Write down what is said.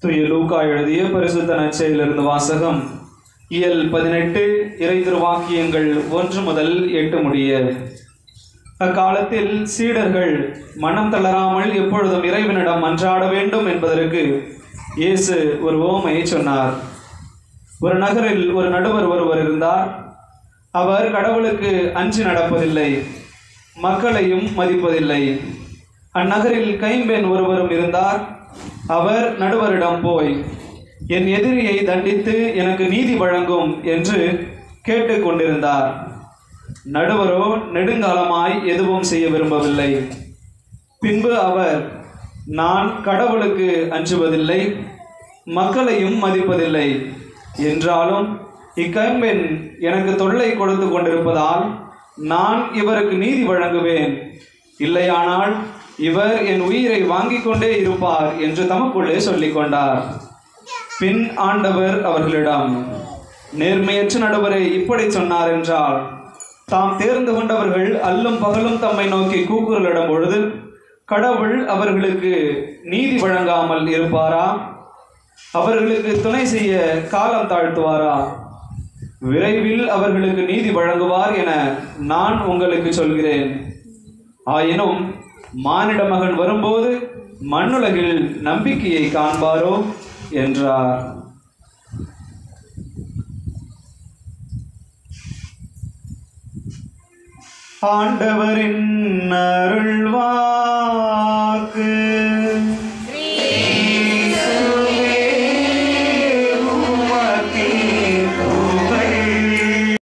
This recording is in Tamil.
தூய லூக்கா எழுதிய பரிசுத்த நற்செயலிருந்து வாசகம் இயல் பதினெட்டு இறை திருவாக்கியங்கள் ஒன்று முதல் எட்டு முடிய அக்காலத்தில் சீடர்கள் மனம் தளராமல் எப்பொழுதும் இறைவனிடம் மன்றாட வேண்டும் என்பதற்கு இயேசு ஒரு ஓமையை சொன்னார் ஒரு நகரில் ஒரு நடுவர் ஒருவர் இருந்தார் அவர் கடவுளுக்கு அஞ்சி நடப்பதில்லை மக்களையும் மதிப்பதில்லை அந்நகரில் கைம்பெண் ஒருவரும் இருந்தார் அவர் நடுவரிடம் போய் என் எதிரியை தண்டித்து எனக்கு நீதி வழங்கும் என்று கேட்டுக்கொண்டிருந்தார் நடுவரோ நெடுங்காலமாய் எதுவும் செய்ய விரும்பவில்லை பின்பு அவர் நான் கடவுளுக்கு அஞ்சுவதில்லை மக்களையும் மதிப்பதில்லை என்றாலும் இக்கைம்பெண் எனக்கு தொல்லை கொடுத்து கொண்டிருப்பதால் நான் இவருக்கு நீதி வழங்குவேன் இல்லையானால் இவர் என் உயிரை வாங்கிக் கொண்டே இருப்பார் என்று தமக்குள்ளே சொல்லிக் கொண்டார் பின் ஆண்டவர் அவர்களிடம் நேர்மையற்ற நடுவரை இப்படி சொன்னார் என்றால் தாம் தேர்ந்து கொண்டவர்கள் அல்லும் பகலும் தம்மை நோக்கி கூக்குரலிடும் பொழுது கடவுள் அவர்களுக்கு நீதி வழங்காமல் இருப்பாரா அவர்களுக்கு துணை செய்ய காலம் தாழ்த்துவாரா விரைவில் அவர்களுக்கு நீதி வழங்குவார் என நான் உங்களுக்கு சொல்கிறேன் ஆயினும் மானிட மகன் வரும்போது மண்ணுலகில் நம்பிக்கையை காண்பாரோ என்றார் ஆண்டவரின் அருள்வாக்கு